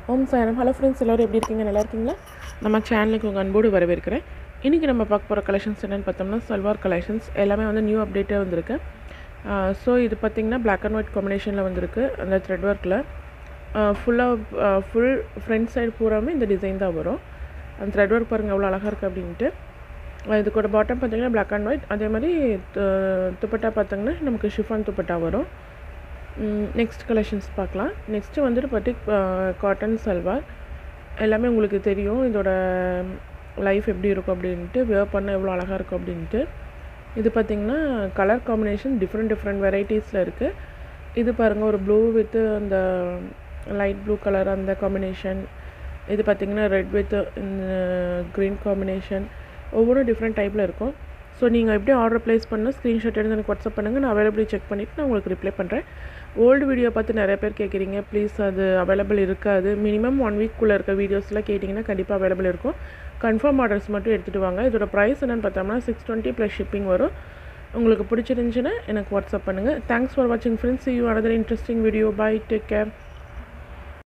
ஓம் சாரம் hello friends எல்லோரும் எப்படி இருக்கீங்க நல்லா இருக்கீங்களா நம்ம சேனலுக்கு உங்கள் அன்போடு வரவேற்கிறேன் இன்றைக்கி நம்ம பார்க்க போகிற கலெக்ஷன்ஸ் என்னென்னு பார்த்தோம்னா சல்வார் கலெக்ஷன்ஸ் எல்லாமே வந்து நியூ அப்டேட்டாக வந்திருக்கு ஸோ இது பார்த்திங்கன்னா Black அண்ட் ஒயிட் காம்பினேஷனில் வந்திருக்கு அந்த த்ரெட் ஒர்க்கில் ஃபுல்லாக ஃபுல் ஃப்ரண்ட் சைடு பூராமே இந்த டிசைன் தான் வரும் அந்த த்ரெட் ஒர்க் பாருங்கள் எவ்வளோ அழகாக இருக்குது அப்படின்ட்டு அஹ் இதுக்கோட பாட்டம் பார்த்தீங்கன்னா Black அண்ட் ஒயிட் அதே மாதிரி து- துப்பட்டா பார்த்தீங்கன்னா நமக்கு ஷிஃபான் துப்பட்டா வரும் நெக்ஸ்ட் கலெக்ஷன்ஸ் பார்க்கலாம் நெக்ஸ்ட்டு வந்துட்டு பட்டிக் காட்டன் சல்வார் எல்லாமே உங்களுக்கு தெரியும் இதோட லைஃப் எப்படி இருக்கும் அப்படின்ட்டு வேர் பண்ண எவ்வளோ அழகாக இருக்கும் அப்படின்ட்டு இது பார்த்திங்கன்னா கலர் காம்பினேஷன் டிஃப்ரெண்ட் டிஃப்ரெண்ட் வெரைட்டிஸில் இருக்குது இது பாருங்கள் ஒரு ப்ளூ வித்து அந்த லைட் ப்ளூ கலர் அந்த காம்பினேஷன் இது பார்த்திங்கன்னா ரெட் வித் க்ரீன் காம்பினேஷன் ஒவ்வொன்றும் டிஃப்ரெண்ட் டைப்பில் இருக்கும் ஸோ நீங்கள் எப்படி ஆர்டர் ப்ளேஸ் பண்ணால் ஸ்க்ரீன்ஷாட் எடுத்து எனக்கு வாட்ஸ்அப் பண்ணுங்கள் நான் அவைலபிலிட்டி செக் பண்ணிவிட்டு நான் உங்களுக்கு ரிப்ளை பண்ணுறேன் ஓல்டு வீடியோ பார்த்து நிறைய பேர் கேட்குறீங்க ப்ளீஸ் அது அவைலபிள் இருக்காது மினிமம் ஒன் வீக்குள்ளே இருக்க வீடியோஸ்லாம் கேட்டிங்கன்னா கண்டிப்பாக அவைலபிள் இருக்கும் கன்ஃபார்ம் ஆர்டர்ஸ் மட்டும் எடுத்துகிட்டு வாங்க இதோட ப்ரைஸ் என்னென்னு பார்த்தோம்னா சிக்ஸ் டுவெண்ட்டி ப்ளஸ் ஷிப்பிங் வரும் உங்களுக்கு பிடிச்சிருந்துச்சுன்னா எனக்கு வாட்ஸ்அப் பண்ணுங்கள் தேங்க்ஸ் ஃபார் வாட்சிங் friends you another interesting video bye take care